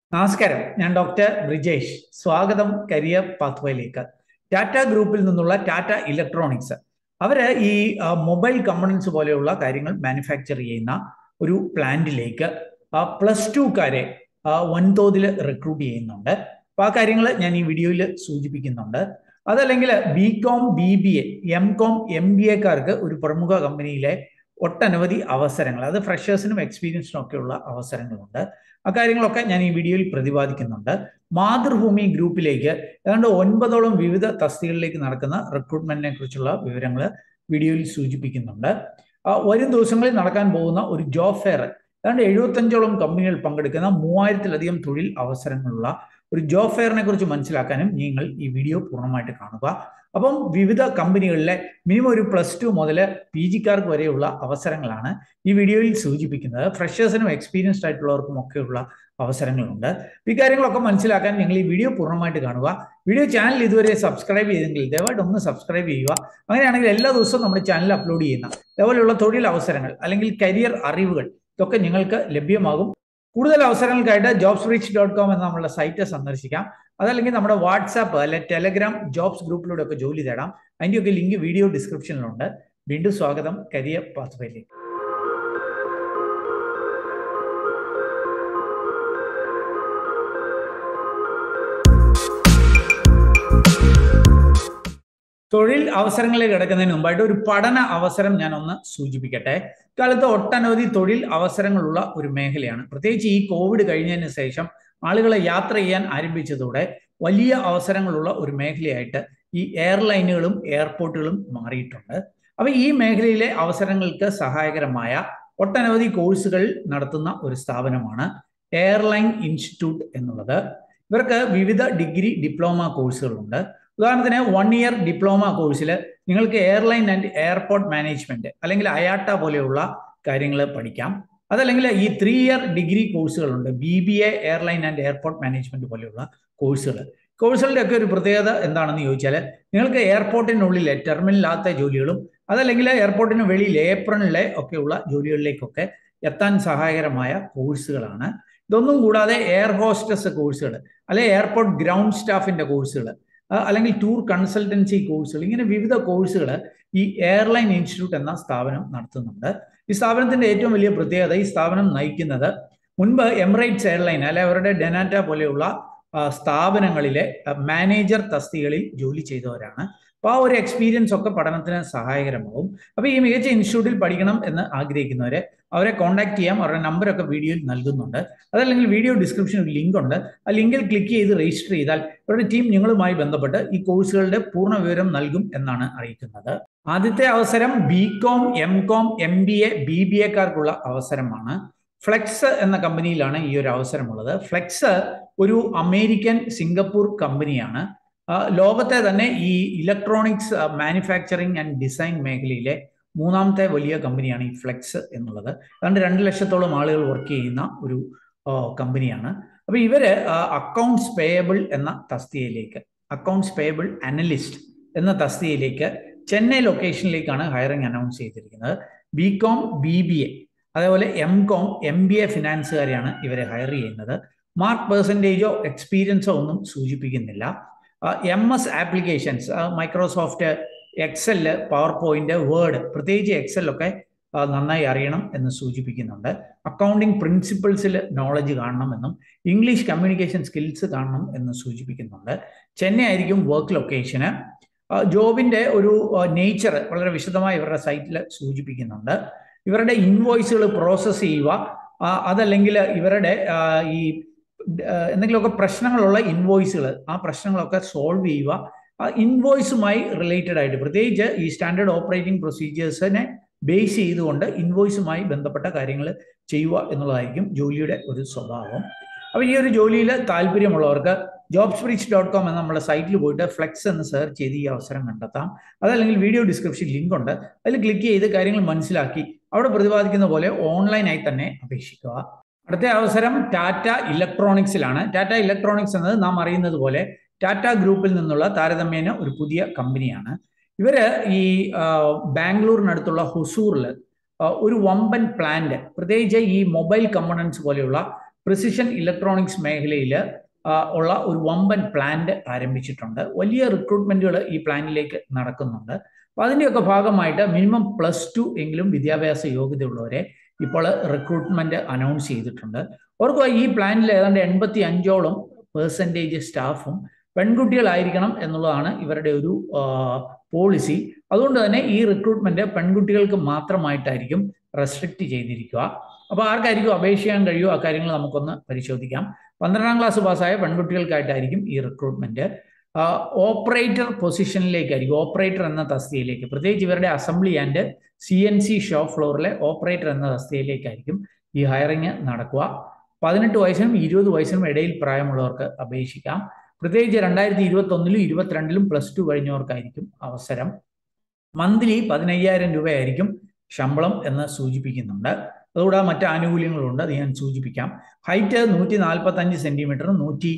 നമസ്കാരം ഞാൻ ഡോക്ടർ ബ്രിജേഷ് സ്വാഗതം കരിയർ പാത്വേയിലേക്ക് ടാറ്റ ഗ്രൂപ്പിൽ നിന്നുള്ള ടാറ്റ ഇലക്ട്രോണിക്സ് അവര് ഈ മൊബൈൽ കമ്പണൻസ് പോലെയുള്ള കാര്യങ്ങൾ മാനുഫാക്ചർ ചെയ്യുന്ന ഒരു പ്ലാന്റിലേക്ക് പ്ലസ് ടുക്കാരെ വൻതോതിൽ റിക്രൂട്ട് ചെയ്യുന്നുണ്ട് അപ്പൊ ആ കാര്യങ്ങൾ ഞാൻ ഈ വീഡിയോയിൽ സൂചിപ്പിക്കുന്നുണ്ട് അതല്ലെങ്കിൽ B com B B A M com M B എക്കാർക്ക് ഒരു പ്രമുഖ കമ്പനിയിലെ ഒട്ടനവധി അവസരങ്ങൾ അത് ഫ്രഷേഴ്സിനും എക്സ്പീരിയൻസിനും ഒക്കെയുള്ള അവസരങ്ങളുണ്ട് അക്കാര്യങ്ങളൊക്കെ ഞാൻ ഈ വീഡിയോയിൽ പ്രതിപാദിക്കുന്നുണ്ട് മാതൃഭൂമി ഗ്രൂപ്പിലേക്ക് ഏതാണ്ട് ഒൻപതോളം വിവിധ തസ്തികളിലേക്ക് നടക്കുന്ന റിക്രൂട്ട്മെന്റിനെ കുറിച്ചുള്ള വിവരങ്ങൾ വീഡിയോയിൽ സൂചിപ്പിക്കുന്നുണ്ട് വരും ദിവസങ്ങളിൽ നടക്കാൻ പോകുന്ന ഒരു ജോബ് ഫെയർ ഏതാണ്ട് എഴുപത്തഞ്ചോളം കമ്പനികൾ പങ്കെടുക്കുന്ന മൂവായിരത്തിലധികം തൊഴിൽ അവസരങ്ങളുള്ള ഒരു ജോബ് ഫെയറിനെ കുറിച്ച് മനസ്സിലാക്കാനും നിങ്ങൾ ഈ വീഡിയോ പൂർണ്ണമായിട്ട് കാണുക അപ്പം വിവിധ കമ്പനികളിലെ മിനിമം ഒരു പ്ലസ് ടു മുതൽ പി ജിക്കാർക്ക് വരെയുള്ള അവസരങ്ങളാണ് ഈ വീഡിയോയിൽ സൂചിപ്പിക്കുന്നത് ഫ്രഷേഴ്സിനും എക്സ്പീരിയൻസ്ഡ് ആയിട്ടുള്ളവർക്കും ഒക്കെയുള്ള അവസരങ്ങളുണ്ട് ഈ കാര്യങ്ങളൊക്കെ മനസ്സിലാക്കാൻ നിങ്ങൾ ഈ വീഡിയോ പൂർണ്ണമായിട്ട് കാണുക വീഡിയോ ചാനൽ ഇതുവരെ സബ്സ്ക്രൈബ് ചെയ്തെങ്കിൽ ദയവായിട്ട് ഒന്ന് സബ്സ്ക്രൈബ് ചെയ്യുക അങ്ങനെയാണെങ്കിൽ എല്ലാ ദിവസവും നമ്മുടെ ചാനൽ അപ്ലോഡ് ചെയ്യുന്ന ഇതേപോലെയുള്ള തൊഴിൽ അവസരങ്ങൾ അല്ലെങ്കിൽ കരിയർ അറിവുകൾ ഇതൊക്കെ നിങ്ങൾക്ക് ലഭ്യമാകും കൂടുതൽ അവസരങ്ങൾക്കായിട്ട് ജോബ്സ് റീച്ച് ഡോട്ട് കോം എന്ന നമ്മളുടെ സൈറ്റ് സന്ദർശിക്കാം അതല്ലെങ്കിൽ നമ്മുടെ വാട്സാപ്പ് അല്ലെ ടെലഗ്രാം ജോബ്സ് ഗ്രൂപ്പിലൂടെ ഒക്കെ ജോലി തേടാം അതിൻ്റെയൊക്കെ ലിങ്ക് വീഡിയോ ഡിസ്ക്രിപ്ഷനിലുണ്ട് വീണ്ടും സ്വാഗതം കരിയർ പാത്വേയിലേക്ക് തൊഴിൽ അവസരങ്ങളിലേക്ക് കിടക്കുന്നതിന് മുമ്പായിട്ട് ഒരു പഠന അവസരം ഞാൻ ഒന്ന് സൂചിപ്പിക്കട്ടെ ഇക്കാലത്ത് ഒട്ടനവധി തൊഴിൽ അവസരങ്ങളുള്ള ഒരു മേഖലയാണ് പ്രത്യേകിച്ച് ഈ കോവിഡ് കഴിഞ്ഞതിന് ശേഷം ആളുകളെ യാത്ര ചെയ്യാൻ ആരംഭിച്ചതോടെ വലിയ അവസരങ്ങളുള്ള ഒരു മേഖലയായിട്ട് ഈ എയർലൈനുകളും എയർപോർട്ടുകളും മാറിയിട്ടുണ്ട് അപ്പൊ ഈ മേഖലയിലെ അവസരങ്ങൾക്ക് സഹായകരമായ ഒട്ടനവധി കോഴ്സുകൾ നടത്തുന്ന ഒരു സ്ഥാപനമാണ് എയർലൈൻ ഇൻസ്റ്റിറ്റ്യൂട്ട് എന്നുള്ളത് ഇവർക്ക് വിവിധ ഡിഗ്രി ഡിപ്ലോമ കോഴ്സുകളുണ്ട് ഉദാഹരണത്തിന് വൺ ഇയർ ഡിപ്ലോമ കോഴ്സിൽ നിങ്ങൾക്ക് എയർലൈൻ ആൻഡ് എയർപോർട്ട് മാനേജ്മെന്റ് അല്ലെങ്കിൽ അയാട്ട പോലെയുള്ള കാര്യങ്ങൾ പഠിക്കാം അതല്ലെങ്കിൽ ഈ ത്രീ ഇയർ ഡിഗ്രി കോഴ്സുകളുണ്ട് B B A airline and airport management പോലെയുള്ള കോഴ്സുകൾ കോഴ്സുകളുടെ ഒക്കെ ഒരു പ്രത്യേകത എന്താണെന്ന് ചോദിച്ചാൽ നിങ്ങൾക്ക് എയർപോർട്ടിനുള്ളിലെ ടെർമിനലിലാത്ത ജോലികളും അതല്ലെങ്കിൽ എയർപോർട്ടിന് വെളിയിൽ ഏപ്രിലിലെ ഒക്കെയുള്ള ജോലികളിലേക്കൊക്കെ എത്താൻ സഹായകരമായ കോഴ്സുകളാണ് ഇതൊന്നും കൂടാതെ എയർ ഹോസ്റ്റസ് കോഴ്സുകൾ അല്ലെ എയർപോർട്ട് ഗ്രൗണ്ട് സ്റ്റാഫിന്റെ കോഴ്സുകൾ അല്ലെങ്കിൽ ടൂർ കൺസൾട്ടൻസി കോഴ്സുകൾ ഇങ്ങനെ വിവിധ കോഴ്സുകൾ ഈ എയർലൈൻ ഇൻസ്റ്റിറ്റ്യൂട്ട് എന്ന സ്ഥാപനം നടത്തുന്നുണ്ട് ഈ സ്ഥാപനത്തിന്റെ ഏറ്റവും വലിയ പ്രത്യേകത ഈ സ്ഥാപനം നയിക്കുന്നത് മുൻപ് എമിറേറ്റ്സ് എയർലൈൻ അല്ലെ അവരുടെ ഡെനാറ്റ പോലെയുള്ള സ്ഥാപനങ്ങളിലെ മാനേജർ തസ്തികളിൽ ജോലി ചെയ്തവരാണ് അപ്പോൾ ആ ഒരു എക്സ്പീരിയൻസ് ഒക്കെ പഠനത്തിന് സഹായകരമാവും അപ്പോൾ ഈ മികച്ച ഇൻസ്റ്റിറ്റ്യൂട്ടിൽ പഠിക്കണം എന്ന് ആഗ്രഹിക്കുന്നവരെ അവരെ കോൺടാക്ട് ചെയ്യാം അവരുടെ നമ്പറൊക്കെ വീഡിയോയിൽ നൽകുന്നുണ്ട് അതല്ലെങ്കിൽ വീഡിയോ ഡിസ്ക്രിപ്ഷനിൽ ലിങ്ക് ഉണ്ട് ആ ലിങ്കിൽ ക്ലിക്ക് ചെയ്ത് രജിസ്റ്റർ ചെയ്താൽ അവരുടെ ടീം നിങ്ങളുമായി ബന്ധപ്പെട്ട് ഈ കോഴ്സുകളുടെ പൂർണ്ണ വിവരം നൽകും എന്നാണ് അറിയിക്കുന്നത് ആദ്യത്തെ അവസരം B com M com M B A B B എക്കാർക്കുള്ള അവസരമാണ് ഫ്ലെക്സ് എന്ന കമ്പനിയിലാണ് ഈ ഒരു അവസരമുള്ളത് ഫ്ലെക്സ് ഒരു അമേരിക്കൻ സിംഗപ്പൂർ കമ്പനിയാണ് ലോകത്തെ തന്നെ ഈ ഇലക്ട്രോണിക്സ് മാനുഫാക്ചറിങ് ആൻഡ് ഡിസൈൻ മേഖലയിലെ മൂന്നാമത്തെ വലിയ കമ്പനിയാണ് ഈ ഫ്ലെക്സ് എന്നുള്ളത് ഏതാണ്ട് രണ്ട് ലക്ഷത്തോളം ആളുകൾ വർക്ക് ചെയ്യുന്ന ഒരു കമ്പനിയാണ് അപ്പൊ ഇവര് അക്കൗണ്ട്സ് പേയബിൾ എന്ന തസ്തികയിലേക്ക് അക്കൗണ്ട്സ് പേയബിൾ അനലിസ്റ്റ് എന്ന തസ്തികയിലേക്ക് ചെന്നൈ ലൊക്കേഷനിലേക്കാണ് ഹയറിംഗ് അനൗൺസ് ചെയ്തിരിക്കുന്നത് B com B B A അതേപോലെ M com M B A ഫിനാൻസുകാരെയാണ് ഇവരെ ഹയർ ചെയ്യുന്നത് മാർക്ക് പെർസെൻറ്റേജോ എക്സ്പീരിയൻസോ ഒന്നും സൂചിപ്പിക്കുന്നില്ല M S applications Microsoft Excel PowerPoint Word പ്രത്യേകിച്ച് എക്സലൊക്കെ നന്നായി അറിയണം എന്ന് സൂചിപ്പിക്കുന്നുണ്ട് അക്കൗണ്ടിങ് പ്രിൻസിപ്പിൾസിൽ നോളജ് കാണണമെന്നും ഇംഗ്ലീഷ് കമ്മ്യൂണിക്കേഷൻ സ്കിൽസ് കാണണം എന്ന് സൂചിപ്പിക്കുന്നുണ്ട് ചെന്നൈ ആയിരിക്കും വർക്ക് ലൊക്കേഷന് ജോബിന്റെ ഒരു നേച്ചർ വളരെ വിശദമായി ഇവരുടെ സൈറ്റിൽ സൂചിപ്പിക്കുന്നുണ്ട് ഇവരുടെ ഇൻവോയ്സുകൾ പ്രോസസ്സ് ചെയ്യുക അതല്ലെങ്കിൽ ഇവരുടെ ഈ എന്തെങ്കിലുമൊക്കെ പ്രശ്നങ്ങളുള്ള ഇൻവോയ്സുകൾ ആ പ്രശ്നങ്ങളൊക്കെ സോൾവ് ചെയ്യുക ആ ഇൻവോയ്സുമായി റിലേറ്റഡ് ആയിട്ട് പ്രത്യേകിച്ച് ഈ സ്റ്റാൻഡേർഡ് ഓപ്പറേറ്റിംഗ് പ്രൊസീജിയേഴ്സിനെ ബേസ് ചെയ്തുകൊണ്ട് ഇൻവോയ്സുമായി ബന്ധപ്പെട്ട കാര്യങ്ങൾ ചെയ്യുക എന്നുള്ളതായിരിക്കും ജോലിയുടെ ഒരു സ്വഭാവം അപ്പോൾ ഈ ഒരു ജോലിയിൽ താല്പര്യമുള്ളവർക്ക് ജോബ്സ് റിച്ച് ഡോട്ട് കോം എന്ന നമ്മുടെ സൈറ്റിൽ പോയിട്ട് ഫ്ലെക്സ് എന്ന് സെർച്ച് ചെയ്ത് ഈ അവസരം കണ്ടെത്താം അതല്ലെങ്കിൽ വീഡിയോ ഡിസ്ക്രിപ്ഷൻ ലിങ്ക് ഉണ്ട് അതിൽ ക്ലിക്ക് ചെയ്ത് കാര്യങ്ങൾ മനസ്സിലാക്കി അവിടെ പ്രതിപാദിക്കുന്ന പോലെ ഓൺലൈനായി തന്നെ അപേക്ഷിക്കുക അടുത്ത അവസരം ടാറ്റ ഇലക്ട്രോണിക്സിലാണ് ടാറ്റ ഇലക്ട്രോണിക്സ് എന്നത് നാം അറിയുന്നത് പോലെ ടാറ്റ ഗ്രൂപ്പിൽ നിന്നുള്ള താരതമ്യേന ഒരു പുതിയ കമ്പനിയാണ് ഇവര് ഈ ബാംഗ്ലൂരിനടുത്തുള്ള ഹൊസൂറിൽ ഒരു വമ്പൻ പ്ലാന്റ് പ്രത്യേകിച്ച് ഈ മൊബൈൽ കമ്പണൻസ് പോലെയുള്ള പ്രിസിഷൻ ഇലക്ട്രോണിക്സ് മേഖലയിൽ ഉള്ള ഒരു വമ്പൻ പ്ലാന്റ് ആരംഭിച്ചിട്ടുണ്ട് വലിയ റിക്രൂട്ട്മെന്റുകൾ ഈ പ്ലാനിലേക്ക് നടക്കുന്നുണ്ട് അപ്പോൾ അതിൻ്റെയൊക്കെ ഭാഗമായിട്ട് മിനിമം പ്ലസ് ടു എങ്കിലും വിദ്യാഭ്യാസ യോഗ്യതയുള്ളവരെ ഇപ്പോൾ റിക്രൂട്ട്മെന്റ് അനൗൺസ് ചെയ്തിട്ടുണ്ട് ഓർക്കുക ഈ പ്ലാനിൽ ഏതാണ്ട് എൺപത്തി അഞ്ചോളം പേഴ്സൻറ്റേജ് സ്റ്റാഫും പെൺകുട്ടികളായിരിക്കണം എന്നുള്ളതാണ് ഇവരുടെ ഒരു പോളിസി അതുകൊണ്ട് തന്നെ ഈ റിക്രൂട്ട്മെന്റ് പെൺകുട്ടികൾക്ക് മാത്രമായിട്ടായിരിക്കും റെസ്ട്രിക്റ്റ് ചെയ്തിരിക്കുക അപ്പോൾ ആർക്കായിരിക്കും അപേക്ഷിക്കാൻ കഴിയുമോ ആ കാര്യങ്ങൾ നമുക്കൊന്ന് പരിശോധിക്കാം പന്ത്രണ്ടാം ക്ലാസ് പാസ്സായ പെൺകുട്ടികൾക്കായിട്ടായിരിക്കും ഈ റിക്രൂട്ട്മെന്റ് ഓപ്പറേറ്റർ പൊസിഷനിലേക്കായിരിക്കും ഓപ്പറേറ്റർ എന്ന തസ്തികയിലേക്ക് പ്രത്യേകിച്ച് ഇവരുടെ assembly and C N C shop ഫ്ലോറിലെ ഓപ്പറേറ്റർ എന്ന തസ്തികയിലേക്കായിരിക്കും ഈ ഹയറിങ് നടക്കുക പതിനെട്ട് വയസ്സിനും ഇരുപത് വയസ്സിനും ഇടയിൽ പ്രായമുള്ളവർക്ക് അപേക്ഷിക്കാം പ്രത്യേകിച്ച് രണ്ടായിരത്തി ഇരുപത്തി ഒന്നിലും ഇരുപത്തിരണ്ടിലും പ്ലസ് ടു കഴിഞ്ഞവർക്കായിരിക്കും അവസരം മന്ത്ലി പതിനയ്യായിരം രൂപയായിരിക്കും ശമ്പളം എന്ന് സൂചിപ്പിക്കുന്നുണ്ട് അതുകൂടാതെ മറ്റ് ആനുകൂല്യങ്ങളുണ്ട് അത് ഞാൻ സൂചിപ്പിക്കാം ഹൈറ്റ് നൂറ്റി നാൽപ്പത്തഞ്ച് സെന്റിമീറ്റർ നൂറ്റി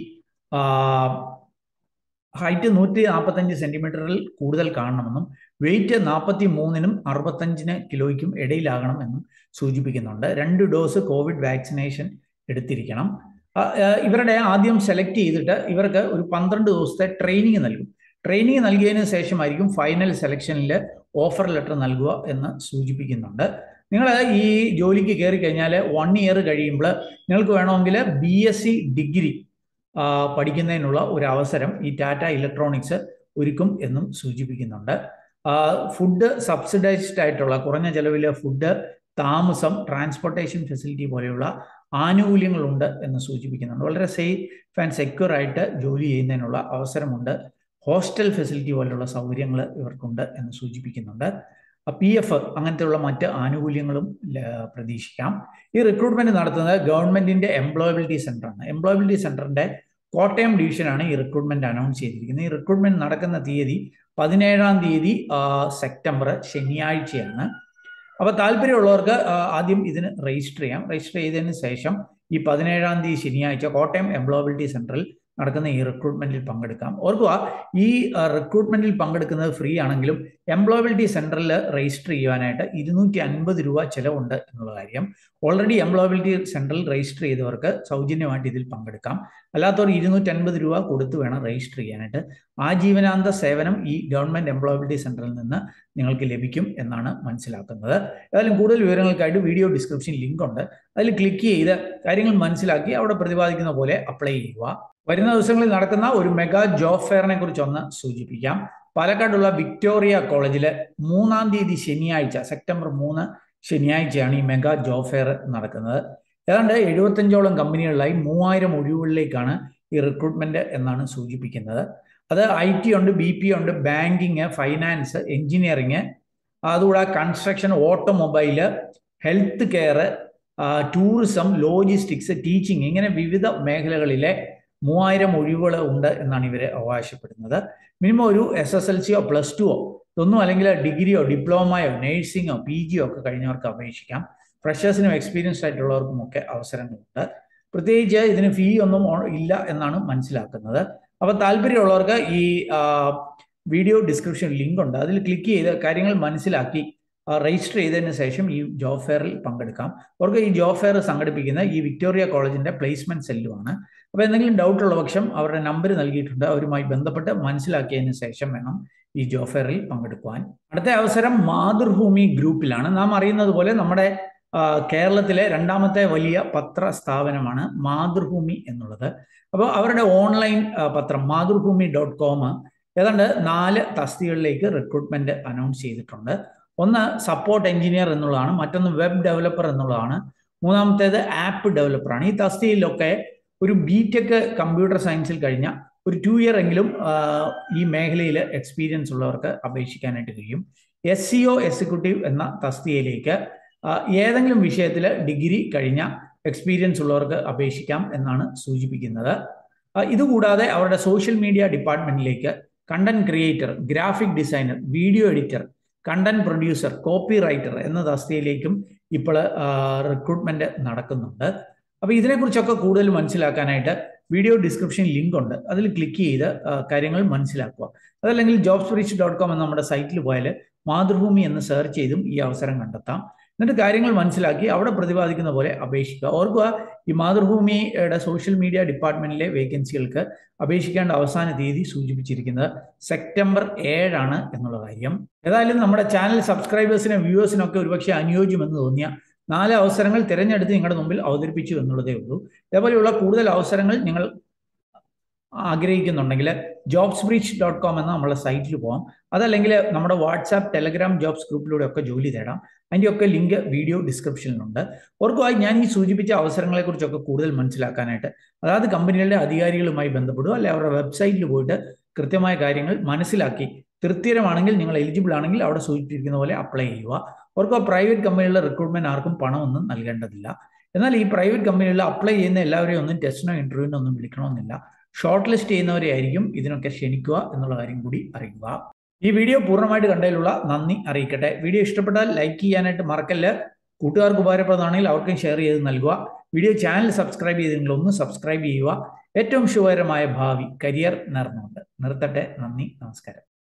ഹൈറ്റ് നൂറ്റി നാൽപ്പത്തഞ്ച് സെന്റിമീറ്ററിൽ കൂടുതൽ കാണണമെന്നും വെയിറ്റ് നാൽപ്പത്തി മൂന്നിനും അറുപത്തഞ്ചിന് കിലോയ്ക്കും ഇടയിലാകണമെന്നും സൂചിപ്പിക്കുന്നുണ്ട് രണ്ട് ഡോസ് കോവിഡ് വാക്സിനേഷൻ എടുത്തിരിക്കണം ഇവരുടെ ആദ്യം സെലക്ട് ചെയ്തിട്ട് ഇവർക്ക് ഒരു പന്ത്രണ്ട് ദിവസത്തെ ട്രെയിനിങ് നൽകും ട്രെയിനിങ് നൽകിയതിനു ശേഷമായിരിക്കും ഫൈനൽ സെലക്ഷനിൽ ഓഫർ ലെറ്റർ നൽകുക എന്ന് സൂചിപ്പിക്കുന്നുണ്ട് നിങ്ങൾ ഈ ജോലിക്ക് കയറി കഴിഞ്ഞാൽ വൺ ഇയർ കഴിയുമ്പോൾ നിങ്ങൾക്ക് വേണമെങ്കിൽ ബി എസ് സി ഡിഗ്രി പഠിക്കുന്നതിനുള്ള ഒരു അവസരം ഈ ടാറ്റ ഇലക്ട്രോണിക്സ് ഒരുക്കും എന്നും സൂചിപ്പിക്കുന്നുണ്ട് ഫുഡ് സബ്സിഡൈസ്ഡ് ആയിട്ടുള്ള കുറഞ്ഞ ചെലവിൽ ഫുഡ് താമസം ട്രാൻസ്പോർട്ടേഷൻ ഫെസിലിറ്റി പോലെയുള്ള ആനുകൂല്യങ്ങളുണ്ട് എന്ന് സൂചിപ്പിക്കുന്നുണ്ട് വളരെ സേഫ് ആൻഡ് സെക്യൂർ ആയിട്ട് ജോലി ചെയ്യുന്നതിനുള്ള അവസരമുണ്ട് ഹോസ്റ്റൽ ഫെസിലിറ്റി പോലെയുള്ള സൗകര്യങ്ങൾ ഇവർക്കുണ്ട് എന്ന് സൂചിപ്പിക്കുന്നുണ്ട് പി എഫ് അങ്ങനത്തെയുള്ള മറ്റ് ആനുകൂല്യങ്ങളും പ്രതീക്ഷിക്കാം ഈ റിക്രൂട്ട്മെന്റ് നടത്തുന്നത് ഗവൺമെന്റിന്റെ എംപ്ലോയബിലിറ്റി സെന്ററാണ് എംപ്ലോയബിലിറ്റി സെന്ററിന്റെ കോട്ടയം ഡിവിഷനാണ് ഈ റിക്രൂട്ട്മെന്റ് അനൗൺസ് ചെയ്തിരിക്കുന്നത് ഈ റിക്രൂട്ട്മെന്റ് നടക്കുന്ന തീയതി പതിനേഴാം തീയതി സെപ്റ്റംബർ ശനിയാഴ്ചയാണ് അപ്പോൾ താല്പര്യമുള്ളവർക്ക് ആദ്യം ഇതിന് രജിസ്റ്റർ ചെയ്യാം രജിസ്റ്റർ ചെയ്തതിന് ശേഷം ഈ പതിനേഴാം തീയതി ശനിയാഴ്ച കോട്ടയം എംപ്ലോയബിലിറ്റി സെന്ററിൽ നടക്കുന്ന ഈ റിക്രൂട്ട്മെന്റിൽ പങ്കെടുക്കാം ഓർക്കുക ഈ റിക്രൂട്ട്മെന്റിൽ പങ്കെടുക്കുന്നത് ഫ്രീ ആണെങ്കിലും എംപ്ലോയബിലിറ്റി സെന്ററിൽ രജിസ്റ്റർ ചെയ്യുവാനായിട്ട് ഇരുന്നൂറ്റി അൻപത് രൂപ ചിലവുണ്ട് എന്നുള്ള കാര്യം ഓൾറെഡി എംപ്ലോയബിലിറ്റി സെന്ററിൽ രജിസ്റ്റർ ചെയ്തവർക്ക് സൗജന്യമായിട്ട് ഇതിൽ പങ്കെടുക്കാം അല്ലാത്തവർ ഇരുന്നൂറ്റി അൻപത് രൂപ കൊടുത്ത് വേണം രജിസ്റ്റർ ചെയ്യാനായിട്ട് ആജീവനാന്ത സേവനം ഈ ഗവൺമെന്റ് എംപ്ലോയബിലിറ്റി സെന്ററിൽ നിന്ന് നിങ്ങൾക്ക് ലഭിക്കും എന്നാണ് മനസ്സിലാക്കുന്നത് ഏതായാലും കൂടുതൽ വിവരങ്ങൾക്കായിട്ട് വീഡിയോ ഡിസ്ക്രിപ്ഷൻ ലിങ്ക് ഉണ്ട് അതിൽ ക്ലിക്ക് ചെയ്ത് കാര്യങ്ങൾ മനസ്സിലാക്കി അവിടെ പ്രതിപാദിക്കുന്ന പോലെ അപ്ലൈ ചെയ്യുക വരുന്ന ദിവസങ്ങളിൽ നടക്കുന്ന ഒരു മെഗാ ജോബ് ഫെയറിനെ കുറിച്ച് ഒന്ന് സൂചിപ്പിക്കാം പാലക്കാടുള്ള വിക്ടോറിയ കോളേജിലെ മൂന്നാം തീയതി ശനിയാഴ്ച സെപ്റ്റംബർ മൂന്ന് ശനിയാഴ്ചയാണ് ഈ മെഗാ ജോബ് ഫെയർ നടക്കുന്നത് ഏതാണ്ട് എഴുപത്തഞ്ചോളം കമ്പനികളിലായി മൂവായിരം ഒഴിവുകളിലേക്കാണ് ഈ റിക്രൂട്ട്മെന്റ് എന്നാണ് സൂചിപ്പിക്കുന്നത് അത് ഐ ടി ഉണ്ട് ബി പി ഉണ്ട് ബാങ്കിങ് ഫൈനാൻസ് എഞ്ചിനീയറിങ് അതുകൂടാതെ construction automobile health care tourism logistics teaching ഇങ്ങനെ വിവിധ മേഖലകളിലെ മൂവായിരം ഒഴിവുകൾ ഉണ്ട് എന്നാണ് ഇവർ അവകാശപ്പെടുന്നത് മിനിമം ഒരു എസ് എസ് എൽ സിയോ പ്ലസ് ടുവോ ഇതൊന്നും അല്ലെങ്കിൽ ഡിഗ്രിയോ ഡിപ്ലോമയോ നേഴ്സിങ്ങോ പി ജിയോ ഒക്കെ കഴിഞ്ഞവർക്ക് അപേക്ഷിക്കാം ഫ്രഷേഴ്സിനും എക്സ്പീരിയൻസ്ഡ് ആയിട്ടുള്ളവർക്കും ഒക്കെ അവസരങ്ങളുണ്ട് പ്രത്യേകിച്ച് ഇതിന് ഫീ ഒന്നും ഇല്ല എന്നാണ് മനസ്സിലാക്കുന്നത് അപ്പോൾ താല്പര്യമുള്ളവർക്ക് ഈ വീഡിയോ ഡിസ്ക്രിപ്ഷൻ ലിങ്ക് ഉണ്ട് അതിൽ ക്ലിക്ക് ചെയ്ത് കാര്യങ്ങൾ മനസ്സിലാക്കി രജിസ്റ്റർ ചെയ്തതിന് ശേഷം ഈ ജോബ് ഫെയറിൽ പങ്കെടുക്കാം അവർക്ക് ഈ ജോബ് ഫെയർ സംഘടിപ്പിക്കുന്ന ഈ വിക്ടോറിയ കോളേജിന്റെ പ്ലേസ്മെന്റ് സെല്ലുമാണ് അപ്പോൾ എന്തെങ്കിലും ഡൗട്ട് ഉള്ള പക്ഷം അവരുടെ നമ്പർ നൽകിയിട്ടുണ്ട് അവരുമായി ബന്ധപ്പെട്ട് മനസ്സിലാക്കിയതിന് ശേഷം വേണം ഈ ജോബ് ഫെയറിൽ പങ്കെടുക്കുവാൻ അടുത്ത അവസരം മാതൃഭൂമി ഗ്രൂപ്പിലാണ് നാം അറിയുന്നത് പോലെ നമ്മുടെ കേരളത്തിലെ രണ്ടാമത്തെ വലിയ പത്ര സ്ഥാപനമാണ് മാതൃഭൂമി എന്നുള്ളത് അപ്പോൾ അവരുടെ ഓൺലൈൻ പത്രം മാതൃഭൂമി ഡോട്ട് കോം ഏതാണ്ട് നാല് തസ്തികളിലേക്ക് റിക്രൂട്ട്മെന്റ് അനൗൺസ് ചെയ്തിട്ടുണ്ട് ഒന്ന് സപ്പോർട്ട് എഞ്ചിനീയർ എന്നുള്ളതാണ് മറ്റൊന്ന് വെബ് ഡെവലപ്പർ എന്നുള്ളതാണ് മൂന്നാമത്തേത് ആപ്പ് ഡെവലപ്പറാണ് ഈ തസ്തിയിലൊക്കെ ഒരു ബിടെക് കമ്പ്യൂട്ടർ സയൻസിൽ കഴിഞ്ഞ ഒരു ടു ഇയർ എങ്കിലും ഈ മേഖലയിൽ എക്സ്പീരിയൻസ് ഉള്ളവർക്ക് അപേക്ഷിക്കാനായിട്ട് കഴിയും എസ് സി ഒ എക്സിക്യൂട്ടീവ് എന്ന തസ്തികയിലേക്ക് ഏതെങ്കിലും വിഷയത്തിൽ ഡിഗ്രി കഴിഞ്ഞ എക്സ്പീരിയൻസ് ഉള്ളവർക്ക് അപേക്ഷിക്കാം എന്നാണ് സൂചിപ്പിക്കുന്നത് ഇതുകൂടാതെ അവരുടെ സോഷ്യൽ മീഡിയ ഡിപ്പാർട്ട്മെന്റിലേക്ക് content creator graphic designer video editor content producer copywriter എന്ന തസ്തികയിലേക്കും ഇപ്പോൾ റിക്രൂട്ട്മെന്റ് നടക്കുന്നുണ്ട് അപ്പോൾ ഇതിനെക്കുറിച്ചൊക്കെ കൂടുതൽ മനസ്സിലാക്കാനായിട്ട് വീഡിയോ ഡിസ്ക്രിപ്ഷൻ ലിങ്ക് ഉണ്ട് അതിൽ ക്ലിക്ക് ചെയ്ത് കാര്യങ്ങൾ മനസ്സിലാക്കുക അതല്ലെങ്കിൽ ജോബ് സ്പിരിച്ച് ഡോട്ട് കോം എന്ന നമ്മുടെ സൈറ്റിൽ പോയാൽ മാതൃഭൂമി എന്ന് സെർച്ച് ചെയ്തും ഈ അവസരം കണ്ടെത്താം എന്നിട്ട് കാര്യങ്ങൾ മനസ്സിലാക്കി അവിടെ പ്രതിപാദിക്കുന്ന പോലെ അപേക്ഷിക്കുക ഓർക്കുക ഈ മാതൃഭൂമിയുടെ സോഷ്യൽ മീഡിയ ഡിപ്പാർട്ട്മെന്റിലെ വേക്കൻസികൾക്ക് അപേക്ഷിക്കേണ്ട അവസാന തീയതി സൂചിപ്പിച്ചിരിക്കുന്നത് സെപ്റ്റംബർ ഏഴാണ് എന്നുള്ള കാര്യം ഏതായാലും നമ്മുടെ ചാനൽ സബ്സ്ക്രൈബേഴ്സിനും വ്യൂവേഴ്സിനൊക്കെ ഒരുപക്ഷെ അനുയോജ്യമെന്ന് തോന്നിയ നാല് അവസരങ്ങൾ തിരഞ്ഞെടുത്ത് നിങ്ങളുടെ മുമ്പിൽ അവതരിപ്പിച്ചു എന്നുള്ളതേ ഉള്ളൂ ഇതേപോലെയുള്ള കൂടുതൽ അവസരങ്ങൾ നിങ്ങൾ ആഗ്രഹിക്കുന്നുണ്ടെങ്കിൽ ജോബ്സ് ബ്രീച്ച് ഡോട്ട് കോം എന്ന നമ്മുടെ സൈറ്റിൽ പോകാം അതല്ലെങ്കിൽ നമ്മുടെ വാട്സാപ്പ് ടെലഗ്രാം ജോബ്സ് ഗ്രൂപ്പിലൂടെ ഒക്കെ ജോലി തേടാം അതിൻ്റെയൊക്കെ ലിങ്ക് വീഡിയോ ഡിസ്ക്രിപ്ഷനിലുണ്ട് ഓർക്കുമായി ഞാൻ ഈ സൂചിപ്പിച്ച അവസരങ്ങളെക്കുറിച്ചൊക്കെ കൂടുതൽ മനസ്സിലാക്കാനായിട്ട് അതായത് കമ്പനികളുടെ അധികാരികളുമായി ബന്ധപ്പെടുക അല്ലെങ്കിൽ അവരുടെ വെബ്സൈറ്റിൽ പോയിട്ട് കൃത്യമായ കാര്യങ്ങൾ മനസ്സിലാക്കി തൃപ്തികരമാണെങ്കിൽ നിങ്ങൾ എലിജിബിൾ ആണെങ്കിൽ അവിടെ സൂചിപ്പിച്ചിരിക്കുന്ന പോലെ അപ്ലൈ ചെയ്യുക ഓർക്കുക പ്രൈവറ്റ് കമ്പനികളുടെ റിക്രൂട്ട്മെന്റ് ആർക്കും പണമൊന്നും നൽകേണ്ടതില്ല എന്നാൽ ഈ പ്രൈവറ്റ് കമ്പനികളിൽ അപ്ലൈ ചെയ്യുന്ന എല്ലാവരെയും ഒന്നും ടെസ്റ്റിനോ ഇന്റർവ്യൂവിനോ ഒന്നും വിളിക്കണമെന്നില്ല ഷോർട്ട് ലിസ്റ്റ് ചെയ്യുന്നവരെ ആയിരിക്കും ഇതിനൊക്കെ ക്ഷണിക്കുക എന്നുള്ള കാര്യം കൂടി അറിയുക ഈ വീഡിയോ പൂർണ്ണമായിട്ട് കണ്ടതിലുള്ള നന്ദി അറിയിക്കട്ടെ വീഡിയോ ഇഷ്ടപ്പെട്ടാൽ ലൈക്ക് ചെയ്യാനായിട്ട് മറക്കല്ല് കൂട്ടുകാർക്ക് ഉപകാരപ്രദമാണെങ്കിൽ അവർക്കും ഷെയർ ചെയ്ത് നൽകുക വീഡിയോ ചാനൽ സബ്സ്ക്രൈബ് ചെയ്തെങ്കിൽ ഒന്ന് സബ്സ്ക്രൈബ് ചെയ്യുക ഏറ്റവും ശുഭകരമായ ഭാവി കരിയർ നേർന്നുകൊണ്ട് നിർത്തട്ടെ നന്ദി നമസ്കാരം